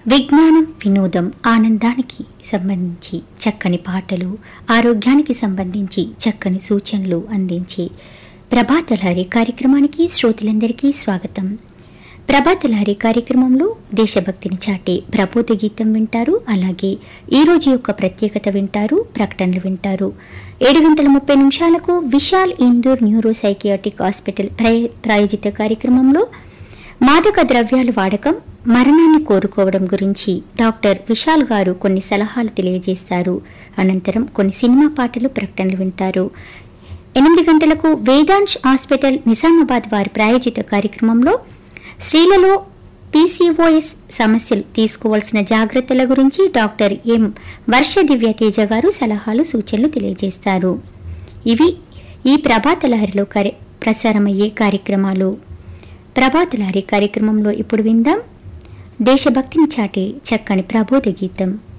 విజ్ఞానం వినోదం ఆనందానికి సంబంధించి చక్కని పాటలు ఆరోగ్యానికి సంబంధించి చక్కని సూచనలు అందించే ప్రభాతలహరి కార్యక్రమానికి శ్రోతలందరికీ స్వాగతం ప్రభాతలహరి కార్యక్రమంలో దేశభక్తిని చాటే ప్రబోధ గీతం వింటారు అలాగే ఈ రోజు యొక్క ప్రత్యేకత వింటారు ప్రకటనలు వింటారు ఏడు గంటల ముప్పై నిమిషాలకు Vishal Indur neuro psychiatric hospital ప్రయ- ప్రాయోజిత కార్యక్రమంలో మాదక ద్రవ్యాల వాడకం మరణాన్ని కోరుకోవడం గురించి డాక్టర్ విశాల్ గారు కొన్ని సలహాలు తెలియజేస్తారు అనంతరం కొన్ని సినిమా పాటలు ప్రకటనలు వింటారు ఎనిమిది గంటలకు వేదాంశ్ హాస్పిటల్ నిజామాబాద్ వారి ప్రాయోజిత కార్యక్రమంలో స్త్రీలలో పీసీఓఎస్ సమస్యలు తీసుకోవాల్సిన జాగ్రత్తల గురించి డాక్టర్ ఎం వర్ష దివ్య తేజ గారు సలహాలు సూచనలు తెలియజేస్తారు ఇవి ఈ ప్రభాత లహరిలో కార్య ప్రసారమయ్యే కార్యక్రమాలు ప్రభాత లహరి కార్యక్రమంలో ఇప్పుడు విందాం దేశభక్తిని చాటే చక్కని ప్రబోధ గీతం